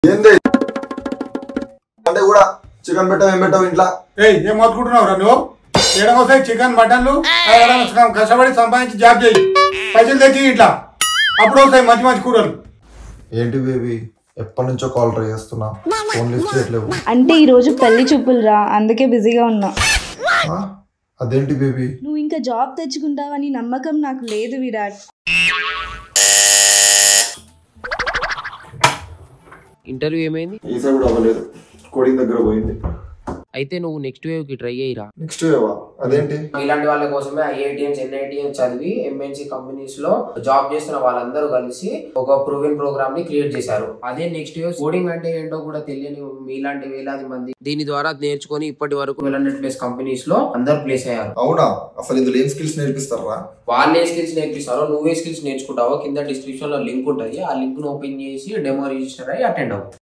ఏంది అంటే కూడా చికెన్ పెట్టావు ఏం పెట్టావు ఇంట్లో ఏయ్ ఏం మొత్తుకుంటున్నావు రా నువ్వు ఏడం వస్తాయి చికెన్ మటన్లు ఏడం వస్తాం, కష్టపడి సంపాదించి జాబ్ చేయి పైసలు తెచ్చి ఇట్లా అప్పుడు వస్తాయి మంచి మంచి కూరలు ఏంటి బేబీ ఎప్పటి నుంచో కాల్ ట్రై చేస్తున్నా ఫోన్ లిఫ్ట్ చేయట్లేవు అంటే ఈరోజు పెళ్లి చూపులు రా అందుకే బిజీగా ఉన్నా ఆ? అదేంటి బేబీ నువ్వు ఇంకా జాబ్ తెచ్చుకుంటావని నమ్మకం నాకు లేదు విరాట్ ఇంటర్వ్యూ ఏమైంది ఈసారి కూడా అవ్వలేదు కోడింగ్ దగ్గర పోయింది అయితే నువ్వు నెక్స్ట్ వేవ్ కి ట్రై అయ్యిరా నెక్స్ట్ వేవా అదేంటి ఇలాంటి వాళ్ళ కోసమే ఐఐటిఎన్స్ ఎన్ఐటిఎన్స్ చదివి ఎంఎన్సి కంపెనీస్ లో జాబ్ చేస్తున్న వాళ్ళందరూ కలిసి ఒక ప్రూవెన్ ప్రోగ్రామ్ ని క్రియేట్ చేశారు అదే నెక్స్ట్ ఇయర్ కోడింగ్ అంటే ఏంటో కూడా తెలియని మీలాంటి వేలాది మంది దీని ద్వారా నేర్చుకొని ఇప్పటి వరకు ట్వెల్వ్ హండ్రెడ్ ప్లస్ కంపెనీస్ లో అందరు ప్లేస్ అయ్యారు అవునా అసలు ఇందులో ఏం స్కిల్స్ నేర్పిస్తారా వాళ్ళు ఏ స్కిల్స్ నేర్పిస్తారో నువ్వే స్కిల్స్ నేర్చుకుంటావో కింద డిస్క్రిప్షన్ లో లింక్ ఉంటుంది ఆ లింక్ ను ఓపెన్ చేసి డెమో రిజిస్టర్ అయ్యి అటెండ్ అవ్వు